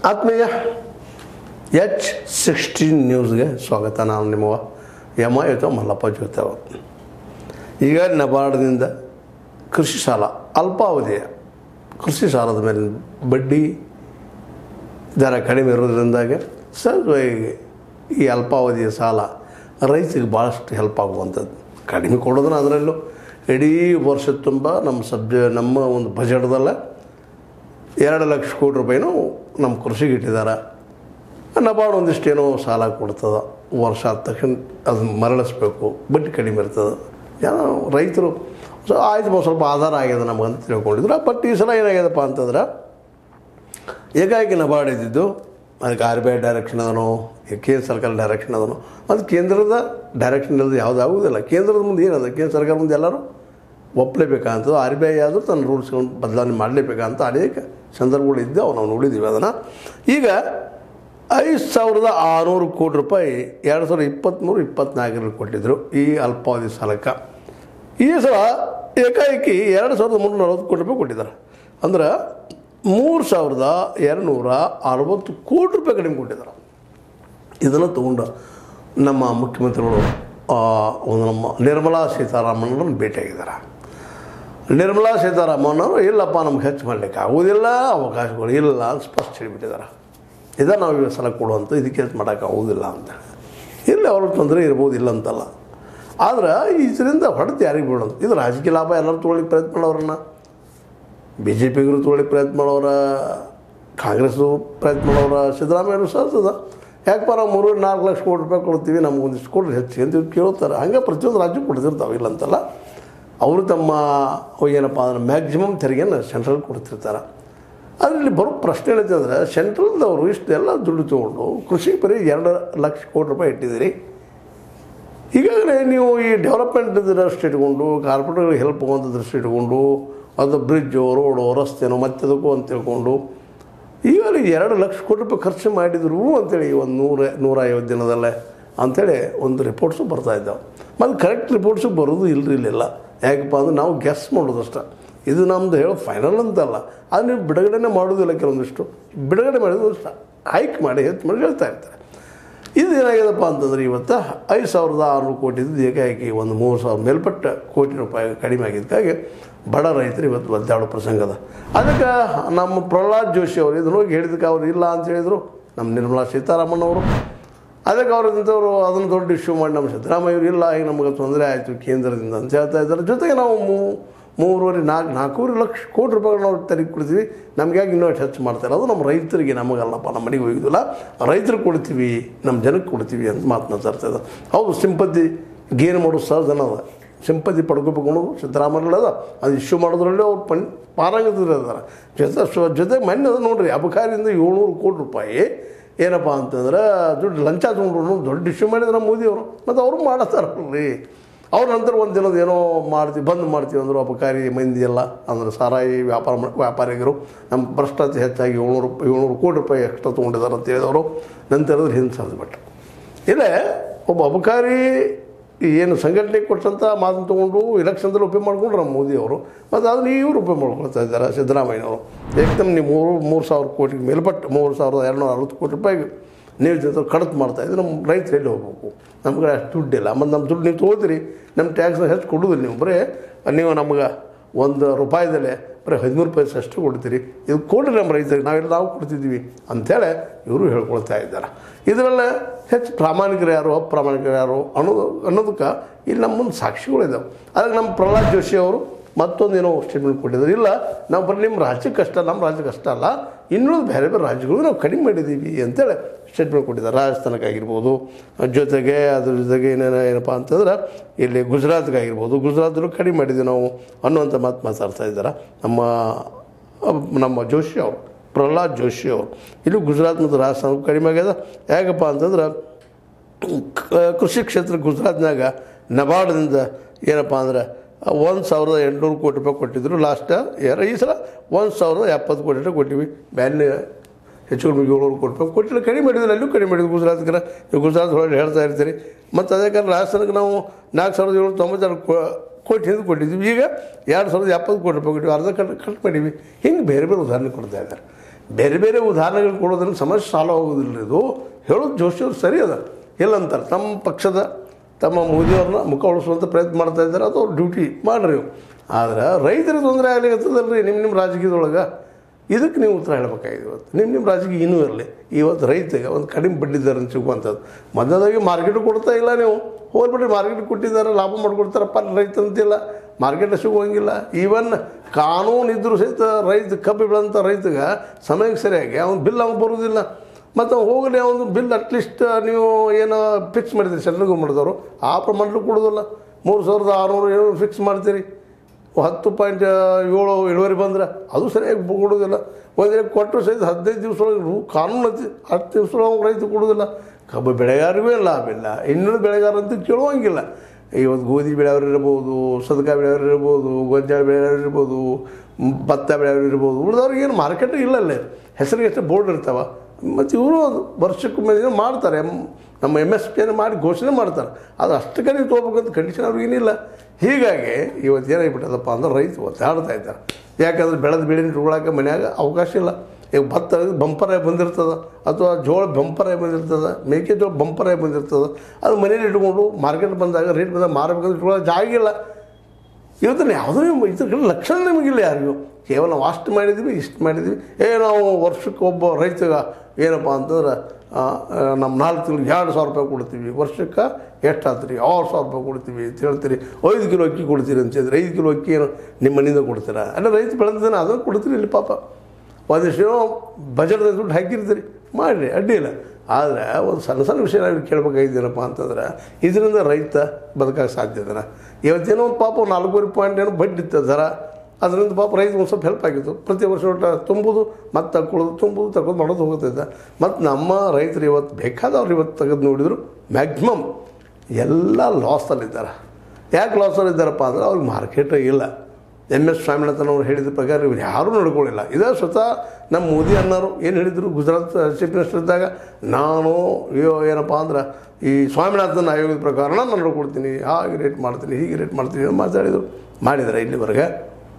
ಆತ್ಮೀಯ H sixteen ನ್ಯೂಸ್ಗೆ ಸ್ವಾಗತ ನಾನು ನಿಮ್ಮ ಯಮ ಯುತ ಮಲ್ಲಪ್ಪ ಜೊತೆವ ಈಗ ನಬಾರ್ಡ್ದಿಂದ ಕೃಷಿ ಸಾಲ ಅಲ್ಪಾವಧಿಯ ಕೃಷಿ ಸಾಲದ ಮೇಲೆ ಬಡ್ಡಿ ದರ ಕಡಿಮೆ ಇರೋದ್ರಿಂದಾಗೆ ಸಹಜವಾಗಿ ಈ ಅಲ್ಪಾವಧಿಯ ಸಾಲ ರೈತರಿಗೆ ಭಾಳಷ್ಟು ಹೆಲ್ಪ್ ಆಗುವಂಥದ್ದು ಕಡಿಮೆ ಕೊಡೋದನ್ನ ಅದರಲ್ಲೂ ಇಡೀ ವರ್ಷ ತುಂಬ ನಮ್ಮ ಸಬ್ಜ ನಮ್ಮ ಒಂದು ಬಜೆಟ್ದಲ್ಲ ಎರಡು ಲಕ್ಷ ಕೋಟಿ ರೂಪಾಯಿನೂ ನಮ್ಮ ಕೃಷಿಗೆ ಇಟ್ಟಿದ್ದಾರೆ ನಬಾರ್ಡ್ ಒಂದಿಷ್ಟು ಏನೋ ಸಾಲ ಕೊಡ್ತದೆ ವರ್ಷ ಆದ ತಕ್ಷಣ ಅದನ್ನು ಮರಳಿಸ್ಬೇಕು ಬಡ್ಡಿ ಕಡಿಮೆ ಇರ್ತದೆ ಏನೋ ರೈತರು ಸೊ ಆಯ್ತು ಒಂದು ಸ್ವಲ್ಪ ಆಧಾರ ಆಗ್ಯದ ನಮಗಂತ ತಿಳ್ಕೊಂಡಿದ್ರು ಬಟ್ ಈ ಸಲ ಏನಾಗ್ಯದಪ್ಪ ಅಂತಂದ್ರೆ ಏಕಾಏಕಿ ನಬಾರ್ಡ್ ಇದ್ದಿದ್ದು ಅದಕ್ಕೆ ಆರ್ ಬಿ ಐ ಡೈರೆಕ್ಷನ್ ಅದನೋ ಕೇಂದ್ರ ಸರ್ಕಾರ ಡೈರೆಕ್ಷನ್ ಅದನೋ ಅದು ಕೇಂದ್ರದ ಡೈರೆಕ್ಷನ್ ಇಲ್ಲದೆ ಯಾವುದು ಆಗುವುದಿಲ್ಲ ಕೇಂದ್ರದ ಮುಂದೆ ಏನದ ಕೇಂದ್ರ ಸರ್ಕಾರ ಮುಂದೆ ಎಲ್ಲರೂ ಒಪ್ಪಲೇಬೇಕಂತ ಆರ್ ಬಿ ಐ ಆದರೂ ತನ್ನ ರೂಲ್ಸ್ಗಳನ್ನು ಬದಲಾವಣೆ ಮಾಡಲೇಬೇಕಂತ ಅನೇಕ ಸಂದರ್ಭಗಳು ಇದ್ದಾವೆ ನಾವು ನೋಡಿದ್ದೀವಿ ಅದನ್ನು ಈಗ ಐದು ಸಾವಿರದ ಆರುನೂರು ಕೋಟಿ ರೂಪಾಯಿ ಎರಡು ಸಾವಿರದ ಇಪ್ಪತ್ತ್ಮೂರು ಇಪ್ಪತ್ತ್ನಾಲ್ಕರಲ್ಲಿ ಕೊಟ್ಟಿದ್ದರು ಈ ಅಲ್ಪಾವಧಿ ಸಾಲಕ್ಕೆ ಈ ಸಲ ಏಕಾಏಕಿ ಎರಡು ಸಾವಿರದ ಮುನ್ನೂರ ನಲವತ್ತು ಕೋಟಿ ರೂಪಾಯಿ ಕೊಟ್ಟಿದ್ದಾರೆ ಅಂದ್ರೆ ಮೂರು ಸಾವಿರದ ಎರಡುನೂರ ಅರವತ್ತು ಕೋಟಿ ರೂಪಾಯಿ ಕಡಿಮೆ ಕೊಟ್ಟಿದ್ದಾರೆ ಇದನ್ನು ತೊಗೊಂಡು ನಮ್ಮ ಮುಖ್ಯಮಂತ್ರಿಗಳು ಆ, ಒಂದು ನಮ್ಮ ನಿರ್ಮಲಾ ಸೀತಾರಾಮನ್ ಭೇಟಿಯಾಗಿದ್ದಾರೆ ನಿರ್ಮಲಾ ಸೀತಾರಾಮನ್ ಅವರು ಇಲ್ಲಪ್ಪ ನಮ್ಗೆ ಹೆಚ್ಚು ಮಾಡಲಿಕ್ಕೆ ಆಗೋದಿಲ್ಲ ಅವಕಾಶಗಳು ಇಲ್ಲ ಅಂತ ಸ್ಪಷ್ಟ ಹೇಳಿಬಿಟ್ಟಿದ್ದಾರೆ ಇದ ನಾವು ಈ ಸಲ ಕೊಡುವಂಥ ಇದಕ್ಕೆ ಹೆಚ್ಚು ಮಾಡೋಕ್ಕೆ ಆಗೋದಿಲ್ಲ ಅಂತ ಇಲ್ಲ ಅವ್ರಿಗೆ ತೊಂದರೆ ಇರ್ಬೋದು ಇಲ್ಲ ಅಂತಲ್ಲ ಆದ್ರೆ ಇದರಿಂದ ಹೊಡೆದು ಯಾರಿಗೆ ಬೀಳೋದು ಇದು ರಾಜಕೀಯ ಲಾಭ ಎಲ್ಲರೂ ತೊಗೊಳ್ಳಿಕ್ಕೆ ಪ್ರಯತ್ನ ಮಾಡೋರನ್ನ ಬಿ ಜೆ ಪಿಗರು ತೊಗೊಳ್ಳಿಕ್ಕೆ ಪ್ರಯತ್ನ ಮಾಡೋರ ಕಾಂಗ್ರೆಸ್ಸು ಪ್ರಯತ್ನ ಮಾಡೋರ ಸಿದ್ದರಾಮಯ್ಯರು ಸಹ ಯಾಕಪ್ಪ ನಾವು ಮೂರು ನಾಲ್ಕು ಲಕ್ಷ ಕೋಟಿ ರೂಪಾಯಿ ಕೊಡ್ತೀವಿ ನಮ್ಗೆ ಒಂದಿಷ್ಟು ಕೊಡ್ರಿ ಹೆಚ್ಚು ಅಂತ ಇವ್ರು ಕೇಳ್ತಾರೆ ಹಂಗೆ ಪ್ರತಿಯೊಂದು ರಾಜ್ಯ ಕೊಡ್ತಿರ್ತಾವೆ ಇಲ್ಲ ಅಂತಲ್ಲ ಅವರು ತಮ್ಮ ಏನಪ್ಪ ಅಂದ್ರೆ ಮ್ಯಾಕ್ಸಿಮಮ್ ತೆರಿಗೆಯನ್ನು ಸೆಂಟ್ರಲ್ ಕೊಡ್ತಿರ್ತಾರೆ ಅದರಲ್ಲಿ ಬರೋ ಪ್ರಶ್ನೆ ಏನೈತೆ ಅಂದರೆ ಸೆಂಟ್ರಲ್ದವರು ಇಷ್ಟೆಲ್ಲ ದುಡ್ಡು ತೊಗೊಂಡು ಕೃಷಿ ಬರೀ ಎರಡು ಲಕ್ಷ ಕೋಟಿ ರೂಪಾಯಿ ಇಟ್ಟಿದ್ದೀರಿ ಈಗಾಗಲೇ ನೀವು ಈ ಡೆವಲಪ್ಮೆಂಟ್ ದೃಷ್ಟಿ ಇಟ್ಕೊಂಡು ಕಾರ್ಪೊರೇಟ್ಗಳಿಗೆ ಹೆಲ್ಪ್ ಆಗುವಂಥ ದೃಷ್ಟಿ ಇಟ್ಕೊಂಡು ಅದು ಬ್ರಿಡ್ಜು ರೋಡು ರಸ್ತೆನೋ ಮತ್ತದಕ್ಕೂ ಅಂತ ತಿಳ್ಕೊಂಡು ಈಗಾಗಲೇ ಎರಡು ಲಕ್ಷ ಕೋಟಿ ರೂಪಾಯಿ ಖರ್ಚು ಮಾಡಿದ್ರು ಅಂತೇಳಿ ಒಂದು ನೂರ ನೂರ ಐವತ್ತು ದಿನದಲ್ಲೇ ಅಂಥೇಳಿ ಒಂದು ರಿಪೋರ್ಟ್ಸು ಬರ್ತಾ ಇದ್ದಾವೆ ಮತ್ತು ಕರೆಕ್ಟ್ ರಿಪೋರ್ಟ್ಸು ಬರೋದು ಇಲ್ಲರಿ ಇಲ್ಲೆಲ್ಲ ಯಾಕಪ್ಪ ಅಂದ್ರೆ ನಾವು ಗೆಸ್ ಮಾಡೋದಷ್ಟೆ ಇದು ನಮ್ಮದು ಹೇಳೋ ಫೈನಲ್ ಅಂತಲ್ಲ ಅದು ನೀವು ಬಿಡುಗಡೆನೇ ಮಾಡೋದಿಲ್ಲ ಕೆಲವೊಂದಿಷ್ಟು ಬಿಡುಗಡೆ ಮಾಡಿದ್ರು ಹೈಕ್ ಮಾಡಿ ಹೆಚ್ಚು ಮಾಡಿ ಹೇಳ್ತಾ ಇರ್ತಾರೆ ಇದು ಏನಾಗ್ಯದಪ್ಪ ಅಂತಂದ್ರೆ ಇವತ್ತು ಐದು ಸಾವಿರದ ಆರುನೂರು ಕೋಟಿ ಇದ್ದು ಏಕಾಏಕಿ ಒಂದು ಮೂರು ಸಾವಿರ ಮೇಲ್ಪಟ್ಟ ಕೋಟಿ ರೂಪಾಯಿ ಕಡಿಮೆ ಆಗಿದ್ದಕ್ಕಾಗಿ ಬಡ ರೈತರು ಇವತ್ತು ಒದ್ದಾಡೋ ಪ್ರಸಂಗ ಅದ ಅದಕ್ಕೆ ನಮ್ಮ ಪ್ರಹ್ಲಾದ್ ಜೋಶಿ ಅವರು ಇದನ್ನು ಹೋಗಿ ಹೇಳಿದಕ್ಕೆ ಅವ್ರು ಇಲ್ಲ ಅಂತ ಹೇಳಿದರು ನಮ್ಮ ನಿರ್ಮಲಾ ಸೀತಾರಾಮನ್ ಅವರು ಅದಕ್ಕೆ ಅವರು ಇಂಥವ್ರು ಅದನ್ನು ದೊಡ್ಡ ಇಶ್ಯೂ ಮಾಡಿ ನಮ್ಮ ಸಿದ್ದರಾಮಯ್ಯವರು ಇಲ್ಲ ಈಗ ನಮಗೆ ತೊಂದರೆ ಆಯಿತು ಕೇಂದ್ರದಿಂದ ಅಂತ ಹೇಳ್ತಾ ಇದ್ದಾರೆ ಜೊತೆಗೆ ನಾವು ಮೂ ಮೂರುವರೆ ನಾಲ್ಕು ನಾಲ್ಕೂವರೆ ಲಕ್ಷ ಕೋಟಿ ರೂಪಾಯಿ ನಾವು ತೆರಿಗೆ ಕೊಡ್ತೀವಿ ನಮ್ಗೆ ಯಾಕೆ ಇನ್ನೂ ಹೆಚ್ಚು ಮಾಡ್ತಾರೆ ಅದು ನಮ್ಮ ರೈತರಿಗೆ ನಮಗಲ್ಲಪ್ಪ ನಮ್ಮ ಮನೆಗೆ ಹೋಗಿದ್ದಿಲ್ಲ ರೈತರಿಗೆ ಕೊಡ್ತೀವಿ ನಮ್ಮ ಜನಕ್ಕೆ ಕೊಡ್ತೀವಿ ಅಂತ ಮಾತನಾಡ್ತಾ ಇದ್ದಾರೆ ಹೌದು ಸಿಂಪತಿ ಗೇನ್ ಮಾಡೋದು ಸಹಜ ಅದ ಸಿಂಪತಿ ಪಡ್ಕೋಬೇಕು ಅನ್ನೋದು ಸಿದ್ದರಾಮಯ್ಯ ಅದ ಅದು ಇಶ್ಯೂ ಮಾಡೋದ್ರಲ್ಲಿ ಅವ್ರು ಪಣ್ ಪಾರಂಗದಲ್ಲಿ ಅದಾರ ಜೊತೆ ಸ್ವ ಜೊತೆ ಮೊನ್ನೆ ಅದು ನೋಡ್ರಿ ಅಬಕಾರಿಯಿಂದ ಏಳ್ನೂರು ಕೋಟಿ ರೂಪಾಯಿ ಏನಪ್ಪ ಅಂತಂದ್ರೆ ದುಡ್ಡು ಲಂಚ ತೊಗೊಂಡ್ರು ದೊಡ್ಡ ಇಶ್ಯೂ ಮಾಡಿದ್ರೆ ಮೋದಿಯವರು ಮತ್ತು ಅವರು ಮಾಡತ್ತಾರಲ್ರಿ ಅವ್ರ ನಂತರ ಒಂದು ದಿನದ ಏನೋ ಮಾಡ್ತೀವಿ ಬಂದ್ ಮಾಡ್ತೀವಿ ಅಂದರು ಅಪಕಾರಿ ಮಂದಿ ಎಲ್ಲ ಅಂದ್ರೆ ಸಾರಾಯಿ ವ್ಯಾಪಾರ ಮಾಡ್- ವ್ಯಾಪಾರಿಗರು ನಮ್ಮ ಭ್ರಷ್ಟಾಚಾರ ಹೆಚ್ಚಾಗಿ ಏಳ್ನೂರು ರೂಪಾಯಿ ಏಳ್ನೂರು ಕೋಟಿ ರೂಪಾಯಿ ಎಕ್ಸ್ಟ್ರಾ ತೊಗೊಂಡಿದ್ದಾರೆ ಅಂತ ಹೇಳಿದವರು ನಂತರದಲ್ಲಿ ಹಿಂದೆ ಸರಿದ್ಬಿಟ್ಟು ಇಲ್ಲೇ ಒಬ್ಬ ಅಬಕಾರಿ ಏನು ಸಂಘಟನೆ ಕೊಟ್ಟಂಥ ಮಾತನ್ನು ತೊಗೊಂಡು ಇಲೆಕ್ಷನ್ದಲ್ಲಿ ಉಪಯೋಗ ಮಾಡ್ಕೊಂಡ್ರು ನಮ್ಮ ಮೋದಿಯವರು ಮತ್ತು ಅದನ್ನು ಇವರು ಉಪಯೋಗ ಮಾಡ್ಕೊಳ್ತಾ ಇದ್ದಾರೆ ಸಿದ್ದರಾಮಯ್ಯನವರು ಏಕದಮ್ ನೀವು ಮೂರು ಮೂರು ಸಾವಿರ ಕೋಟಿಗೆ ಮೇಲ್ಪಟ್ಟು ಮೂರು ಸಾವಿರದ ಎರಡುನೂರ ಅರವತ್ತು ಕೋಟಿ ರೂಪಾಯಿಗೆ ನೀವು ಜೊತೆ ಕಡತ ಮಾಡ್ತಾ ಇದ್ರೆ ನಮ್ಮ ರೈತರು ಎಲ್ಲಿ ಹೋಗ್ಬೇಕು ನಮ್ಗೆ ಅಷ್ಟು ದುಡ್ಡಿಲ್ಲ ಮತ್ತು ನಮ್ಮ ದುಡ್ಡು ನೀವು ತೊಗೊಳ್ತೀರಿ ನಮ್ಮ ಟ್ಯಾಕ್ಸ್ನ ಹೆಚ್ಚು ಕೊಡೋದಿಲ್ಲ ನೀವು ಬರೀ ನೀವು ನಮ್ಗೆ ಒಂದು ರೂಪಾಯಿದಲ್ಲೇ ಬರೀ ಹದಿಮೂರು ಪೈಸೆ ಅಷ್ಟು ಕೊಡ್ತೀರಿ ಇದು ಕೊಡ್ರಿ ನಮ್ಮ ರೈತರಿಗೆ ನಾವೆಲ್ಲ ನಾವು ಕೊಡ್ತಿದ್ದೀವಿ ಅಂಥೇಳಿ ಇವರು ಹೇಳ್ಕೊಳ್ತಾ ಇದ್ದಾರೆ ಇದರಲ್ಲೇ ಹೆಚ್ಚು ಪ್ರಾಮಾಣಿಕರು ಯಾರು ಅಪ್ರಾಮಾಣಿಕರು ಯಾರು ಅನ್ನೋದು ಅನ್ನೋದಕ್ಕೆ ಇಲ್ಲಿ ನಮ್ಮ ಮುಂದೆ ಸಾಕ್ಷಿಗಳಿದ್ದಾವೆ ಅದಕ್ಕೆ ನಮ್ಮ ಪ್ರಹ್ಲಾದ್ ಜೋಶಿ ಅವರು ಮತ್ತೊಂದು ಏನೋ ಸ್ಟೇಟ್ಮೆಂಟ್ ಕೊಟ್ಟಿದ್ದಾರೆ ಇಲ್ಲ ನಾವು ಬರೀ ನಿಮ್ಮ ರಾಜ್ಯಕ್ಕೆ ಅಷ್ಟ ನಮ್ಮ ರಾಜ್ಯಕ್ಕೆ ಅಷ್ಟ ಅಲ್ಲ ಇನ್ನೂ ಬೇರೆ ಬೇರೆ ರಾಜ್ಯಗಳು ನಾವು ಕಡಿಮೆ ಮಾಡಿದ್ದೀವಿ ಅಂತೇಳಿ ಸ್ಟೇಟ್ಮೆಂಟ್ ಕೊಟ್ಟಿದ್ದಾರೆ ರಾಜಸ್ಥಾನಕ್ಕಾಗಿರ್ಬೋದು ಜೊತೆಗೆ ಅದ್ರ ಜೊತೆಗೆ ಏನೇನು ಏನಪ್ಪ ಅಂತಂದ್ರೆ ಇಲ್ಲಿ ಗುಜರಾತ್ಗಾಗಿರ್ಬೋದು ಗುಜರಾತಲ್ಲೂ ಕಡಿಮೆ ಮಾಡಿದ್ದೀವಿ ನಾವು ಅನ್ನುವಂಥ ಮಾತು ಮಾತಾಡ್ತಾ ಇದ್ದಾರೆ ನಮ್ಮ ನಮ್ಮ ಜೋಶಿ ಅವರು ಪ್ರಹ್ಲಾದ್ ಜೋಶಿ ಅವರು ಇಲ್ಲಿ ಗುಜರಾತ್ ಮತ್ತು ರಾಜಸ್ಥಾನಕ್ಕೂ ಕಡಿಮೆ ಆಗ್ಯದ ಯಾಕಪ್ಪ ಅಂತಂದ್ರೆ ಕ- ಕೃಷಿ ಕ್ಷೇತ್ರ ಗುಜರಾತ್ನಾಗ ನಬಾರ್ಡ್ದಿಂದ ಏನಪ್ಪ ಅಂದ್ರೆ ಒಂದು ಸಾವಿರದ ಎಂಟುನೂರು ಕೋಟಿ ರೂಪಾಯಿ ಕೊಟ್ಟಿದ್ರು ಲಾಸ್ಟ್ ಯಾರ ಈ ಸಲ ಒಂದು ಸಾವಿರದ ಎಪ್ಪತ್ತು ಕೋಟಿ ರೂಪಾಯಿ ಕೊಟ್ಟಿವಿ ಬ್ಯಾನ್ ಹೆಚ್ಚು ಕಡಿಮೆ ಏಳ್ನೂರು ಕೋಟಿ ರೂಪಾಯಿ ಕೊಟ್ಟಿಲ್ಲ ಕಡಿಮೆ ಮಾಡಿದ್ರು ಅಲ್ಲೂ ಕಡಿಮೆ ಮಾಡಿದ್ರು ಗುಜರಾತ್ಗೆ ನೀವು ಗುಜರಾತ್ ಹೊರಗೆ ಹೇಳ್ತಾ ಇರ್ತೀರಿ ಮತ್ತು ಅದೇ ಕಾರಣ ರಾಜಸ್ಥಾನಕ್ಕೆ ನಾವು ನಾಲ್ಕು ಸಾವಿರದ ಏಳ್ನೂರ ತೊಂಬತ್ತಾರು ಕೋ ಕೋಟಿ ಹಿಂದೆ ಕೊಟ್ಟಿದ್ವಿ ಈಗ ಎರಡು ಸಾವಿರದ ಎಪ್ಪತ್ತು ಕೋಟಿ ರೂಪಾಯಿ ಕೊಟ್ಟಿವಿ ಅರ್ಧ ಕಟ್ ಕಟ್ ಮಾಡೀವಿ ಹಿಂಗೆ ಬೇರೆ ಬೇರೆ ಉದಾಹರಣೆ ಕೊಡ್ತಾ ಇದ್ದಾರೆ ಬೇರೆ ಬೇರೆ ಉದಾಹರಣೆಗಳು ಕೊಡೋದ್ರಿಂದ ಸಮಸ್ಯೆ ಸಾಲ ಹೋಗೋದಿಲ್ಲ ಇದು ಹೇಳೋದು ಜೋಶಿಯವ್ರು ಸರಿ ಅದ ಇಲ್ಲಂತಾರೆ ತಮ್ಮ ಪಕ್ಷದ ತಮ್ಮ ಮೋದಿಯವ್ರನ್ನ ಮುಖ ಉಳಿಸುವಂಥ ಪ್ರಯತ್ನ ಮಾಡ್ತಾ ಇದ್ದಾರೆ ಅದು ಅವ್ರ ಡ್ಯೂಟಿ ಮಾಡಿರಿ ನೀವು ಆದ್ರೆ ರೈತರಿಗೆ ತೊಂದರೆ ಆಗ್ಲಿಕ್ಕತ್ತದಲ್ರಿ ನಿಮ್ಮ ನಿಮ್ಮ ರಾಜಕೀಯದೊಳಗೆ ಇದಕ್ಕೆ ನೀವು ಉತ್ತರ ಹೇಳಬೇಕಾಗಿದೆ ಇವತ್ತು ನಿಮ್ಮ ನಿಮ್ಮ ರಾಜಕೀಯ ಇನ್ನೂ ಇರಲಿ ಇವತ್ತು ರೈತಗೆ ಒಂದು ಕಡಿಮೆ ಬಡ್ಡಿ ದರ ಸಿಗುವಂಥದ್ದು ಮೊದಲಾಗಿ ಮಾರ್ಕೆಟ್ ಕೊಡ್ತಾ ಇಲ್ಲ ನೀವು ಹೋಗ್ಬಿಟ್ರಿ ಮಾರ್ಕೆಟ್ ಕೊಟ್ಟಿದ್ದಾರೆ ಲಾಭ ಮಾಡ್ಕೊಡ್ತಾರಪ್ಪ ರೈತ ಅಂತಿಲ್ಲ ಮಾರ್ಕೆಟ್ ಸಿಗುವಂಗಿಲ್ಲ ಈವನ್ ಕಾನೂನು ಇದ್ರೂ ಸಹಿತ ರೈತ ಕಬ್ಬು ಬೆಳೆದಂಥ ರೈತಗೆ ಸಮಯಕ್ಕೆ ಸರಿಯಾಗಿ ಅವ್ನು ಬಿಲ್ ಅವ್ನು ಬರೋದಿಲ್ಲ ಮತ್ತು ಹೋಗಲಿ ಅವನು ಬಿಲ್ ಅಟ್ಲೀಸ್ಟ್ ನೀವು ಏನೋ ಫಿಕ್ಸ್ ಮಾಡಿದ್ರಿ ಸೆಂಟ್ರಲ್ ಗೌರ್ಮೆಂಟ್ದವರು ಆ ಪ್ರಮಾಣದಲ್ಲಿ ಕೊಡೋದಿಲ್ಲ ಮೂರು ಸಾವಿರದ ಆರುನೂರು ಏನು ಫಿಕ್ಸ್ ಮಾಡ್ತೀರಿ ಹತ್ತು ಪಾಯಿಂಟ್ ಏಳು ಇಳುವರಿ ಬಂದ್ರೆ ಅದು ಸರಿಯಾಗಿ ಕೊಡೋದಿಲ್ಲ ಒಂದು ಕೊಟ್ಟರು ಸಹಿತ ಹದಿನೈದು ದಿವಸ ಒಳಗೆ ರೂ- ಕಾನೂನು ಐತಿ ಹತ್ತು ದಿವಸ ಒಳಗೆ ರೈತ ಕೊಡೋದಿಲ್ಲ ಕಬ್ಬು ಬೆಳೆಗಾರಿಗೂ ಲಾಭ ಇಲ್ಲ ಇನ್ನೊಂದು ಬೆಳೆಗಾರ ಅಂತ ಕೇಳುವಂಗಿಲ್ಲ ಇವತ್ತು ಗೋಧಿ ಬೆಳೆಯವ್ರು ಇರ್ಬೋದು ಸದಕ ಬೆಳೆಯವ್ರು ಇರ್ಬೋದು ಗೊಂಜಾಳ ಬೆಳೆಯವ್ರು ಇರ್ಬೋದು ಮ್, ಭತ್ತ ಬೆಳೆಯವ್ರು ಇರ್ಬೋದು ಉಳಿದವ್ರಿಗೆ ಏನು ಮಾರ್ಕೆಟ್ ಇಲ್ಲಲ್ಲೇ ಹೆಸರಿಗೆ ಎಷ್ಟು ಬೋರ್ಡ್ ಇರ್ತಾವ ಮತ್ತು ಇವರು ವರ್ಷಕ್ಕೊಮ್ಮೆ ಏನೋ ಮಾಡ್ತಾರೆ ಎಮ್- ನಮ್ಮ ಎಮ್ ಎಸ್ ಪಿಯನ್ನು ಮಾಡಿ ಘೋಷಣೆ ಮಾಡ್ತಾರೆ ಅದು ಅಷ್ಟಕ್ಕೆ ನೀವು ತೊಗೋಬೇಕಂತ ಕಂಡೀಷನ್ ಅವ್ರಿಗೇನಿಲ್ಲ ಹೀಗಾಗಿ ಇವತ್ತು ಏನಾಗ್ಬಿಟ್ಟದಪ್ಪ ಅಂದ್ರೆ ರೈತ ಒದ್ದಾಡ್ತಾ ಇದ್ದಾರೆ ಯಾಕಂದ್ರೆ ಬೆಳೆದ ಬೆಳೆನ ಇಟ್ಕೊಳಕ್ಕೆ ಮನ್ಯಾಗ ಅವಕಾಶ ಇಲ್ಲ ಈಗ ಭತ್ತ ಬಂಪರಾಗಿ ಬಂದಿರ್ತದೆ ಅಥವಾ ಜೋಳ ಬಂಪರಾಗಿ ಬಂದಿರ್ತದೆ ಮೇಕೆಜೋಳ ಬಂಪರಾಗಿ ಬಂದಿರ್ತದೆ ಅದು ಮನೇಲಿ ಇಟ್ಕೊಂಡು ಮಾರ್ಕೆಟ್ ಬಂದಾಗ ರೇಟ್ ಬಂದಾಗ ಮಾರಬೇಕಂದ್ರೆ ಇಟ್ಕೊಳ್ಳೋಕೆ ಜಾಗ ಇಲ್ಲ ಇವತ್ತನ್ನು ಯಾವುದೋ ಇದ್ರ ಕಡೆ ಲಕ್ಷಣ ನಮಗಿಲ್ಲ ಯಾರಿಗೂ ಕೇವಲ ನಾವು ಅಷ್ಟು ಮಾಡಿದ್ವಿ ಇಷ್ಟು ಮಾಡಿದ್ವಿ ಏ ನಾವು ವರ್ಷಕ್ಕೆ ಒಬ್ಬ ರೈತಗ ಏನಪ್ಪ ಅಂತಂದ್ರೆ ಆ, ಆ, ನಮ್ಮ ನಾಲ್ಕು ತಿಂಗಳಿಗೆ ಎರಡು ಸಾವಿರ ರೂಪಾಯಿ ಕೊಡ್ತೀವಿ ವರ್ಷಕ್ಕೆ ಎಷ್ಟು ಆತ್ರಿ ಆರು ಸಾವಿರ ರೂಪಾಯಿ ಕೊಡ್ತೀವಿ ಅಂತ ಹೇಳ್ತೀರಿ ಐದು ಕಿಲೋ ಅಕ್ಕಿ ಕೊಡ್ತೀರಿ ಅಂತ ಹೇಳಿದ್ರೆ ಐದು ಕಿಲೋ ಅಕ್ಕಿ ಏನು ನಿಮ್ಮ ಮನೆಯಿಂದ ಕೊಡ್ತೀರಾ ಅಲ್ಲ ರೈತ ಬೆಳೆದಿದ್ದಾನೆ ಅದನ್ನು ಕೊಡ್ತೀರಿ ಇಲ್ಲಿ ಪಾಪ ಒಂದಿಷ್ಟು ಬಜೆಟ್ದಾಗ ದುಡ್ಡು ಹಾಕಿರ್ತೀರಿ ಮಾಡಿರಿ ಅಡ್ಡಿ ಇಲ್ಲ ಆದರೆ ಒಂದು ಸಣ್ಣ ಸಣ್ಣ ವಿಷಯ ನಾವು ಕೇಳ್ಬೇಕಾಗಿದ್ದೀನಪ್ಪ ಅಂತಂದ್ರೆ ಇದರಿಂದ ರೈತ ಬದುಕಕ್ಕೆ ಸಾಧ್ಯ ಇದನ್ನ ಇವತ್ತೇನೋ ಒಂದು ಪಾಪ ಒಂದು ನಾಲ್ಕೂವರೆ ಪಾಯಿಂಟ್ ಏನೋ ಬಡ್ಡಿ ಇತ್ತು ದರ ಅದರಿಂದ ಪಾಪ ರೈತ ಒಂದು ಸ್ವಲ್ಪ ಹೆಲ್ಪ್ ಆಗಿತ್ತು ಪ್ರತಿ ವರ್ಷ ಒಟ್ಟು ತುಂಬುದು ಮತ್ತೆ ತಗೊಳ್ಳೋದು ತುಂಬುದು ತಗೊಳ್ಳೋದು ಮಾಡೋದು ಹೋಗ್ತೈತೆ ಮತ್ತು ನಮ್ಮ ರೈತರು ಇವತ್ತು ಬೇಕಾದವ್ರು ಇವತ್ತು ತೆಗೆದು ನೋಡಿದ್ರು ಮ್ಯಾಕ್ಸಿಮಮ್ ಎಲ್ಲ ಲಾಸಲ್ಲಿದ್ದಾರೆ ಯಾಕೆ ಲಾಸಲ್ಲಿದ್ದಾರಪ್ಪ ಅಂದ್ರೆ ಅವ್ರಿಗೆ ಮಾರ್ಕೆಟೇ ಇಲ್ಲ ಎಮ್ ಎಸ್ ಸ್ವಾಮಿನಾಥನ್ ಹೇಳಿದ ಪ್ರಕಾರ ಇವ್ರು ಯಾರೂ ನಡ್ಕೊಳ್ಳಿಲ್ಲ ಇದೇ ಸ್ವತಃ ನಮ್ಮ ಮೋದಿ ಅನ್ನೋರು ಏನು ಹೇಳಿದರು ಗುಜರಾತ್ ಚೀಫ್ ಮಿನಿಸ್ಟರ್ ಇದ್ದಾಗ ನಾನು ಅಯ್ಯೋ ಏನಪ್ಪ ಅಂದ್ರೆ ಈ ಸ್ವಾಮಿನಾಥನ್ ಆಯೋಗದ ಪ್ರಕಾರ ನಾನು ನಡ್ಕೊಡ್ತೀನಿ ಹಾಗೆ ರೇಟ್ ಮಾಡ್ತೀನಿ ಹೀಗೆ ರೇಟ್ ಮಾಡ್ತೀನಿ ಅಂತ ಮಾತಾಡಿದರು ಮಾಡಿದ್ದಾರೆ ಇಲ್ಲಿವರೆಗೆ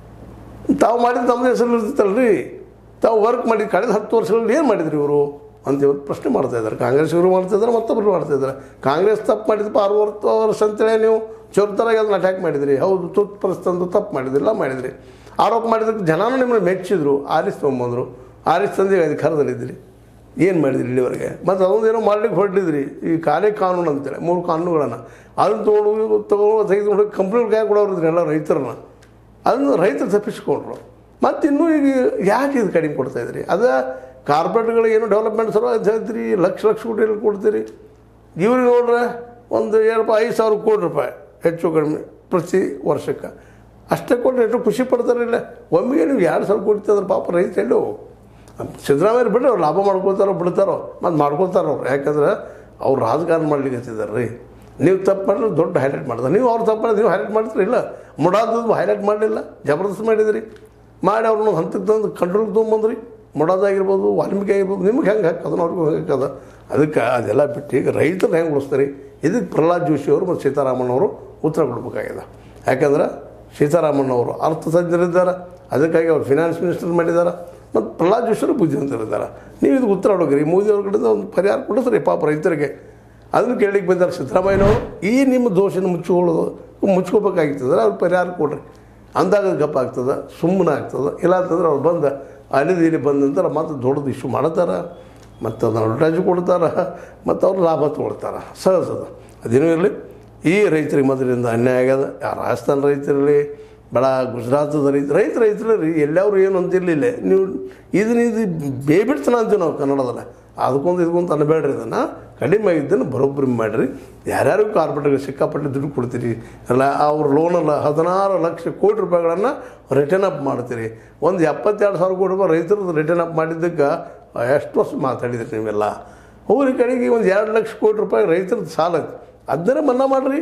ತಾವು ಮಾಡಿದ ತಮ್ಮದೇ ಹೆಸರು ಇರ್ತಿತ್ತಲ್ರಿ ತಾವು ವರ್ಕ್ ಮಾಡಿ ಕಳೆದ ಹತ್ತು ವರ್ಷಗಳಲ್ಲಿ ಏನು ಮಾಡಿದ್ರಿ ಇವರು ಅಂತ ಇವತ್ತು ಪ್ರಶ್ನೆ ಮಾಡ್ತಾ ಇದ್ದಾರೆ ಕಾಂಗ್ರೆಸ್ ಇವರು ಮಾಡ್ತಾ ಇದ್ದಾರೆ ಮತ್ತೊಬ್ಬರು ಮಾಡ್ತಾ ಇದ್ದಾರೆ ಕಾಂಗ್ರೆಸ್ ತಪ್ಪು ಮಾಡಿದಪ್ಪ ಅರವತ್ತು ವರ್ಷ ಅಂತೇಳಿ ನೀವು ಚೋರ್ತರಾಗಿ ಅದನ್ನ ಅಟ್ಯಾಕ್ ಮಾಡಿದ್ರಿ ಹೌದು ತುರ್ತು ಪರಿಸ್ಥಿತಿ ತಪ್ಪು ಮಾಡಿದ್ರಿ ಇಲ್ಲ ಮಾಡಿದ್ರಿ ಆರೋಪ ಮಾಡಿದಕ್ಕೆ ಜನನೂ ನಿಮ್ಮನ್ನು ಮೆಚ್ಚಿದ್ರು ಆರಿಸ್ ತೊಗೊಂಬಂದರು ಆರಿಸ್ ತಂದೆ ಅಧಿಕಾರದಲ್ಲಿದ್ದಿರಿ ಏನು ಮಾಡಿದ್ರಿ ಇಲ್ಲಿವರೆಗೆ ಮತ್ತು ಅದೊಂದೇನೋ ಮಾಡ್ಲಿಕ್ಕೆ ಹೊರಟಿದ್ರಿ ಈ ಕಾಲೇ ಕಾನೂನು ಅಂತೇಳಿ ಮೂರು ಕಾನೂನುಗಳನ್ನು ಅದನ್ನು ತೊಗೊಂಡು ತೊಗೊಂಡು ತೆಗೆದುಕೊಂಡು ಕಂಪ್ನಿಗಳು ಕೈ ಕೊಡೋರಿದ್ರಿ ಎಲ್ಲ ರೈತರನ್ನ ಅದನ್ನು ರೈತರು ತಪ್ಪಿಸ್ಕೊಂಡ್ರು ಮತ್ತು ಇನ್ನೂ ಈಗ ಯಾಕೆ ಇದು ಕಡಿಮೆ ಕೊಡ್ತಾ ಇದ್ರಿ ಅದ ಕಾರ್ಪೊರೇಟ್ಗಳಿಗೆ ಏನು ಡೆವಲಪ್ಮೆಂಟ್ ಸಲುವಾಗಿ ಅಂತ ಹೇಳ್ತೀರಿ ಲಕ್ಷ ಲಕ್ಷ ಕೋಟಿ ಕೊಡ್ತೀರಿ ಇವ್ರಿಗೆ ನೋಡ್ರೆ ಒಂದು ಏನಪ್ಪ ಐದು ಸಾವಿರ ಕೋಟಿ ರೂಪಾಯಿ ಹೆಚ್ಚು ಕಡಿಮೆ ಪ್ರತಿ ವರ್ಷಕ್ಕೆ ಅಷ್ಟೇ ಕೊಟ್ಟರೆ ಎಷ್ಟು ಖುಷಿ ಪಡ್ತಾರಿಲ್ಲ ಒಮ್ಮೆಗೆ ನೀವು ಎರಡು ಸಾವಿರ ಕೋಟಿ ತಂದ್ರೆ ಪಾಪ ರೈತ ಎಲ್ಲೋ ಸಿದ್ದರಾಮಯ್ಯ ಬಿಡ್ರಿ ಅವ್ರು ಲಾಭ ಮಾಡ್ಕೊತಾರೋ ಬಿಡ್ತಾರೋ ಮತ್ತು ಮಾಡ್ಕೊತಾರೋ ಅವ್ರು ಯಾಕಂದ್ರೆ ಅವ್ರು ರಾಜಕಾರಣ ಮಾಡ್ಲಿಕ್ಕೆ ಹತ್ತಿದ್ದಾರೆ ರೀ ನೀವು ತಪ್ಪು ಮಾಡಿದ್ರೆ ದೊಡ್ಡ ಹೈಲೈಟ್ ಮಾಡ್ತಾರೆ ನೀವು ಅವ್ರು ತಪ್ಪು ಮಾಡಿದ್ರೆ ನೀವು ಹೈಲೈಟ್ ಮಾಡ್ತೀರಿ ಇಲ್ಲ ಮುಡಾದದ್ದು ಹೈಲೈಟ್ ಮಾಡಲಿಲ್ಲ ಜಬರ್ದಸ್ತ್ ಮಾಡಿದ್ರಿ ಮಾಡಿ ಅವ್ರನ್ನ ಹಂತಕ್ಕೆ ತಂದು ಕಂಟ್ರೋಲ್ ತೊಗೊಂಬಂದ್ರಿ ಮುಡಾದಾಗಿರ್ಬೋದು ವಾಲ್ಮೀಕಿ ಆಗಿರ್ಬೋದು ನಿಮ್ಗೆ ಹೆಂಗೆ ಹಾಕದ ಅವ್ರಿಗೂ ಹೆಂಗೆ ಹಾಕದ ಅದಕ್ಕೆ ಅದೆಲ್ಲ ಬಿಟ್ಟು ಈಗ ರೈತರು ಹೆಂಗೆ ಉಳಿಸ್ತಾರೆ ಇದಕ್ಕೆ ಪ್ರಹ್ಲಾದ್ ಜೋಶಿ ಅವರು ಮತ್ತು ಸೀತಾರಾಮಣ್ಣವರು ಉತ್ತರ ಕೊಡಬೇಕಾಗಿದೆ ಯಾಕಂದ್ರೆ ಸೀತಾರಾಮಣ್ಣವರು ಅರ್ಥತಜ್ಞರಿದ್ದಾರೆ ಅದಕ್ಕಾಗಿ ಅವ್ರು ಫಿನಾನ್ಸ್ ಮಿನಿಸ್ಟರ್ ಮಾಡಿದ್ದಾರೆ ಮತ್ತು ಪ್ರಹ್ಲಾದ್ ಜೋಶಿಯವರು ಬುದ್ಧಿವಂತರಿದ್ದಾರೆ ನೀವು ಇದಕ್ಕೆ ಉತ್ತರ ಹುಡುಗ್ರಿ ಮೋದಿ ಅವ್ರ ಕಡೆಯಿಂದ ಒಂದು ಪರಿಹಾರ ಕೊಡಿಸ್ರಿ ಪಾಪ ರೈತರಿಗೆ ಅದನ್ನು ಕೇಳಲಿಕ್ಕೆ ಬಂದಾರೆ ಸಿದ್ದರಾಮಯ್ಯನವರು ಈ ನಿಮ್ಮ ದೋಷನ ಮುಚ್ಚಿಕೊಳ್ಳೋದು ಮುಚ್ಕೋಬೇಕಾಗಿರ್ತದ್ರೆ ಅವ್ರು ಪರಿಹಾರ ಕೊಡ್ರಿ ಅಂದಾಗ ಅದು ಗಪ್ಪ ಆಗ್ತದೆ ಸುಮ್ಮನೆ ಆಗ್ತದೆ ಇಲ್ಲ ಅಂತಂದ್ರೆ ಅವ್ರು ಬಂದು ಅಲ್ಲಿದ್ದು ಇಲ್ಲಿ ಬಂದ ನಂತರ ಮತ್ತೆ ದೊಡ್ಡದು ಇಶ್ಯೂ ಮಾಡ್ತಾರೆ ಮತ್ತು ಅದನ್ನು ಅಡ್ವರ್ಟೈಸ್ ಕೊಡ್ತಾರೆ ಮತ್ತು ಅವ್ರು ಲಾಭ ತೊಗೊಳ್ತಾರೆ ಸಹಜ ಅದು ಅದೇನೂ ಇರಲಿ ಈ ರೈತರಿಗೆ ಮೊದಲಿಂದ ಅನ್ಯಾಯ ಆಗ್ಯದ ಆ ರಾಜಸ್ಥಾನ ರೈತರಲ್ಲಿ ಭಾಳ ಗುಜರಾತದ ರೈತ ರೈತ ರೈತರು ರೀ ಎಲ್ಲವ್ರು ಏನು ಅಂತಿರಲಿಲ್ಲ ನೀವು ಇದನ್ನ ಇದು ಬೇಬಿಡ್ತನ ಅಂತೀವಿ ನಾವು ಕನ್ನಡದಲ್ಲಿ ಅದಕ್ಕೊಂದು ಇದಕ್ಕೊಂದು ಅನ್ಬೇಡ್ರಿ ಇದನ್ನು ಕಡಿಮೆ ಆಗಿದ್ದನ್ನು ಬರೋಬ್ಬರಿ ಮಾಡಿರಿ ಯಾರ್ಯಾರು ಕಾರ್ಪೊರೇಟ್ಗೆ ಸಿಕ್ಕಾಪಟ್ಟೆ ದುಡ್ಡು ಕೊಡ್ತೀರಿ ಅಲ್ಲ ಅವ್ರ ಲೋನಲ್ಲ ಹದಿನಾರು ಲಕ್ಷ ಕೋಟಿ ರೂಪಾಯಿಗಳನ್ನು ರಿಟರ್ನ್ ಅಪ್ ಮಾಡ್ತೀರಿ ಒಂದು ಎಪ್ಪತ್ತೆರಡು ಸಾವಿರ ಕೋಟಿ ರೂಪಾಯಿ ರೈತರದ್ದು ರಿಟರ್ನ್ ಅಪ್ ಮಾಡಿದ್ದಕ್ಕೆ ಎಷ್ಟು ವರ್ಷ ಮಾತಾಡಿದ್ರಿ ನೀವೆಲ್ಲ ಅವ್ರ ಕಡೆಗೆ ಒಂದು ಎರಡು ಲಕ್ಷ ಕೋಟಿ ರೂಪಾಯಿ ರೈತರದ್ದು ಸಾಲ ಐತಿ ಅದನ್ನೇ ಮನ್ನಾ ಮಾಡಿರಿ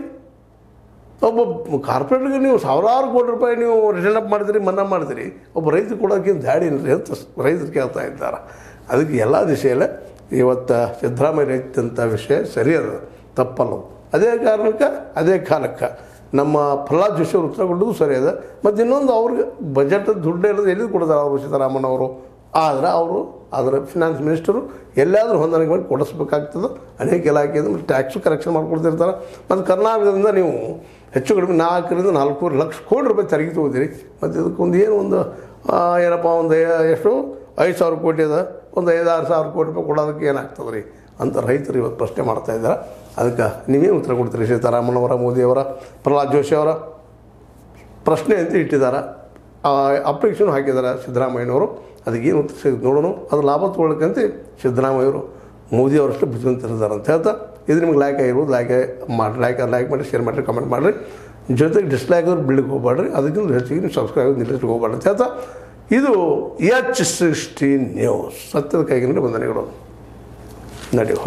ಒಬ್ಬ ಕಾರ್ಪೊರೇಟ್ಗೆ ನೀವು ಸಾವಿರಾರು ಕೋಟಿ ರೂಪಾಯಿ ನೀವು ರಿಟರ್ನ್ ಅಪ್ ಮಾಡಿದ್ರಿ ಮನ್ನಾ ಮಾಡಿದ್ರಿ ಒಬ್ಬ ರೈತ ಕೊಡೋಕ್ಕೇನು ದಾಡಿ ಇಲ್ರಿ ಅಂತ ರೈತರು ಕೇಳ್ತಾ ಇದ್ದಾರೆ ಅದಕ್ಕೆ ಎಲ್ಲ ದಿಶೆಯಲ್ಲೇ ಇವತ್ತು ಸಿದ್ದರಾಮಯ್ಯ ರೈತಂಥ ವಿಷಯ ಸರಿ ಅದ ತಪ್ಪಲ್ಲ ಅದೇ ಕಾರಣಕ್ಕೆ ಅದೇ ಕಾಲಕ್ಕೆ ನಮ್ಮ ಪ್ರಹ್ಲಾದ್ ಜೋಶಿ ಅವರು ಉತ್ತರ ಕೊಡೋದು ಸರಿ ಅದ ಮತ್ತು ಇನ್ನೊಂದು ಅವ್ರಿಗೆ ಬಜೆಟ್ ದುಡ್ಡು ಇರೋದು ಎಲ್ಲಿ ಕೊಡ್ತಾರೆ ಅವರು ಸಿದ್ದರಾಮಯ್ಯ ಅವರು ಆದ್ರೆ ಅವರು ಆದರೆ ಫಿನಾನ್ಸ್ ಮಿನಿಸ್ಟರು ಎಲ್ಲಾದರೂ ಹೊಂದಾಣಿಕೆ ಮಾಡಿ ಕೊಡಿಸ್ಬೇಕಾಗ್ತದೆ ಅನೇಕ ಇಲಾಖೆಯಿಂದ ಮತ್ತು ಟ್ಯಾಕ್ಸು ಕರೆಕ್ಷನ್ ಮಾಡ್ಕೊಡ್ತಿರ್ತಾರೆ ಮತ್ತು ಕರ್ನಾಟಕದಿಂದ ನೀವು ಹೆಚ್ಚು ಕಡಿಮೆ ನಾಲ್ಕರಿಂದ ನಾಲ್ಕೂವರೆ ಲಕ್ಷ ಕೋಟಿ ರೂಪಾಯಿ ತೆರಿಗೆ ತಗೋತೀರಿ ಮತ್ತು ಇದಕ್ಕೊಂದು ಏನು ಒಂದು ಆ, ಏನಪ್ಪ ಒಂದು ಎ- ಎಷ್ಟು ಐದು ಸಾವಿರ ಕೋಟಿ ಅದ ಒಂದು ಐದಾರು ಸಾವಿರ ಕೋಟಿ ರೂಪಾಯಿ ಕೊಡೋದಕ್ಕೆ ಏನಾಗ್ತದೆ ರೀ ಅಂತ ರೈತರು ಇವತ್ತು ಪ್ರಶ್ನೆ ಮಾಡ್ತಾ ಇದ್ದಾರೆ ಅದಕ್ಕೆ ನೀವೇನು ಉತ್ತರ ಕೊಡ್ತೀರಿ ಸೀತಾರಾಮನ್ ಅವರ ಮೋದಿಯವರ ಪ್ರಹ್ಲಾದ್ ಜೋಶಿ ಅವರ ಪ್ರಶ್ನೆ ಅಂತ ಇಟ್ಟಿದ್ದಾರೆ ಅಪ್ಲಿಕೇಶನ್ ಹಾಕಿದ್ದಾರೆ ಸಿದ್ದರಾಮಯ್ಯನವರು ಅದಕ್ಕೇನು ಉತ್ತರ ಸಿಗುತ್ತೆ ನೋಡೋಣ ಅದು ಲಾಭ ತೊಗೊಳಕ್ಕಂತ ಸಿದ್ದರಾಮಯ್ಯವರು ಮೋದಿ ಅವರಷ್ಟು ಬುದ್ಧಿವಂತರಿದ್ದಾರೆ ಅಂತ ಹೇಳ್ತಾ ಇದು ನಿಮ್ಗೆ ಲೈಕ್ ಆಗಿರ್ಬೋದು ಲೈಕ್ ಮಾಡಿ ಲೈಕ್ ಲೈಕ್ ಮಾಡಿ ಶೇರ್ ಮಾಡಿರಿ ಕಮೆಂಟ್ ಮಾಡಿರಿ ಜೊತೆಗೆ ಡಿಸ್ಲೈಕ್ ಅವ್ರು ಬಿಡ್ಲಿಕ್ಕೆ ಹೋಗ್ಬೇಡ್ರಿ ಅದಕ್ಕಿಂತ ಹೆಚ್ಚಿಗೆ ನೀವು ಸಬ್ಸ್ಕ್ರೈಬ್ ನಿಲ್ಲಿಸ್ಲಿಕ್ಕೆ ಹೋಗ್ಬೇಡ್ರಿ ಅಂತ ಹೇಳ್ತಾ ಇದು ಎಚ್ ಸಿಕ್ಸ್ಟೀನ್ ನ್ಯೂಸ್ ಸತ್ಯದ ಕೈಗಿನ ವಂದನೆಗಳು ನಡಿ